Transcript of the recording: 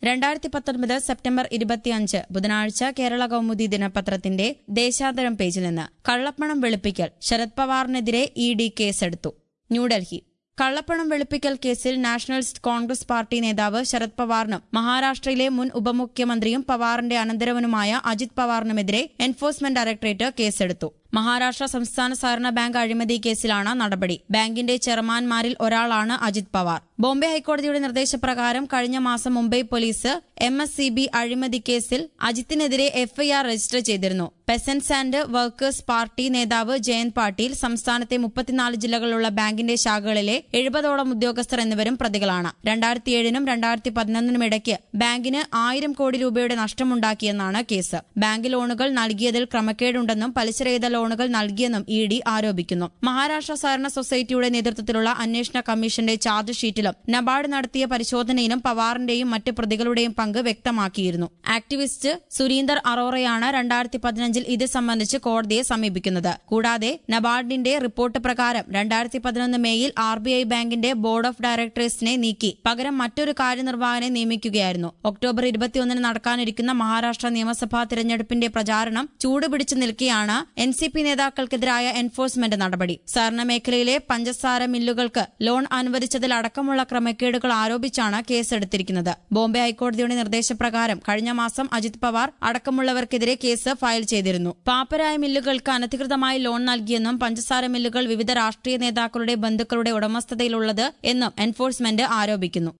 രണ്ടായിരത്തി പത്തൊൻപത് സെപ്റ്റംബർ ഇരുപത്തിയഞ്ച് ബുധനാഴ്ച കേരള കൗമുദി ദിനപത്രത്തിന്റെ ദേശാന്തരം പേജിൽ നിന്ന് കള്ളപ്പണം വെളുപ്പിക്കൽ ശരത് പവാറിനെതിരെ ഇ ഡി കേസെടുത്തു ന്യൂഡൽഹി കള്ളപ്പണം വെളുപ്പിക്കൽ കേസിൽ നാഷണലിസ്റ്റ് കോൺഗ്രസ് പാർട്ടി നേതാവ് ശരത് പവാറിനും മഹാരാഷ്ട്രയിലെ മുൻ ഉപമുഖ്യമന്ത്രിയും പവാറിന്റെ അനന്തരവനുമായ അജിത് പവാറിനുമെതിരെ എൻഫോഴ്സ്മെന്റ് ഡയറക്ടറേറ്റ് കേസെടുത്തു മഹാരാഷ്ട്ര സംസ്ഥാന സഹകരണ ബാങ്ക് അഴിമതി കേസിലാണ് നടപടി ബാങ്കിന്റെ ചെയർമാൻമാരിൽ ഒരാളാണ് അജിത് പവാർ ബോംബെ ഹൈക്കോടതിയുടെ നിർദ്ദേശപ്രകാരം കഴിഞ്ഞ മാസം Mumbai police M S C B അഴിമതി കേസിൽ അജിത്തിനെതിരെ എഫ്ഐആർ രജിസ്റ്റർ ചെയ്തിരുന്നു പെസൻസ് ആൻഡ് വർക്കേഴ്സ് പാർട്ടി നേതാവ് ജയന്ത് പാട്ടീൽ സംസ്ഥാനത്തെ മുപ്പത്തിനാല് ജില്ലകളിലുള്ള ബാങ്കിന്റെ ശാഖകളിലെ എഴുപതോളം ഉദ്യോഗസ്ഥർ എന്നിവരും പ്രതികളാണ് രണ്ടായിരത്തിയേഴിനും രണ്ടായിരത്തി പതിനൊന്നിനും ഇടയ്ക്ക് ബാങ്കിന് ആയിരം കോടി രൂപയുടെ നഷ്ടമുണ്ടാക്കിയെന്നാണ് കേസ് ബാങ്ക് ലോണുകൾ നൽകിയതിൽ ക്രമക്കേടുണ്ടെന്നും പലിശരഹിത ലോണുകൾ നൽകിയെന്നും ഇ ഡി ആരോപിക്കുന്നു മഹാരാഷ്ട്ര സഹകരണ സൊസൈറ്റിയുടെ നേതൃത്വത്തിലുള്ള അന്വേഷണ കമ്മീഷന്റെ ചാർജ് ഷീറ്റിലും നബാർഡ് നടത്തിയ പരിശോധനയിലും പവാറിന്റെയും മറ്റ് പ്രതികളുടെയും പങ്ക് വ്യക്തമാക്കിയിരുന്നു ആക്ടിവിസ്റ്റ് സുരീന്ദർ അറോറയാണ് രണ്ടായിരത്തി പതിനഞ്ചിൽ ഇത് സംബന്ധിച്ച് കോടതിയെ സമീപിക്കുന്നത് കൂടാതെ നബാർഡിന്റെ റിപ്പോർട്ട് പ്രകാരം രണ്ടായിരത്തി പതിനൊന്ന് മേയിൽ ആർ ബി ഐ ബാങ്കിന്റെ ബോർഡ് ഓഫ് ഡയറക്ടേഴ്സിനെ നീക്കി പകരം മറ്റൊരു കാര്യനിർവാഹകനെ നിയമിക്കുകയായിരുന്നു ഒക്ടോബർ ഇരുപത്തിയൊന്നിന് നടക്കാനിരിക്കുന്ന മഹാരാഷ്ട്ര നിയമസഭാ തിരഞ്ഞെടുപ്പിന്റെ പ്രചാരണം ചൂടുപിടിച്ചു നിൽക്കെയാണ് എൻ സി പി നേതാക്കൾക്കെതിരായ എൻഫോഴ്സ്മെന്റ് നടപടി സഹകരണ മേഖലയിലെ പഞ്ചസാര മില്ലുകൾക്ക് ലോൺ അനുവദിച്ചതിലടക്കമുള്ള ക്രമക്കേടുകൾ ആരോപിച്ചാണ് കേസെടുത്തിരിക്കുന്നത് ബോംബെ ഹൈക്കോടതിയുടെ നിർദ്ദേശപ്രകാരം കഴിഞ്ഞ മാസം അജിത് പവാർ അടക്കമുള്ളവർക്കെതിരെ കേസ് ഫയൽ ചെയ്തിരുന്നു പാപ്പരായ മില്ലുകൾക്ക് അനധികൃതമായി ലോൺ നൽകിയെന്നും പഞ്ചസാര മില്ലുകൾ വിവിധ രാഷ്ട്രീയ നേതാക്കളുടെ ബന്ധുക്കളുടെ ഉടമസ്ഥതയിലുള്ളത് എന്നും എൻഫോഴ്സ്മെന്റ് ആരോപിക്കുന്നു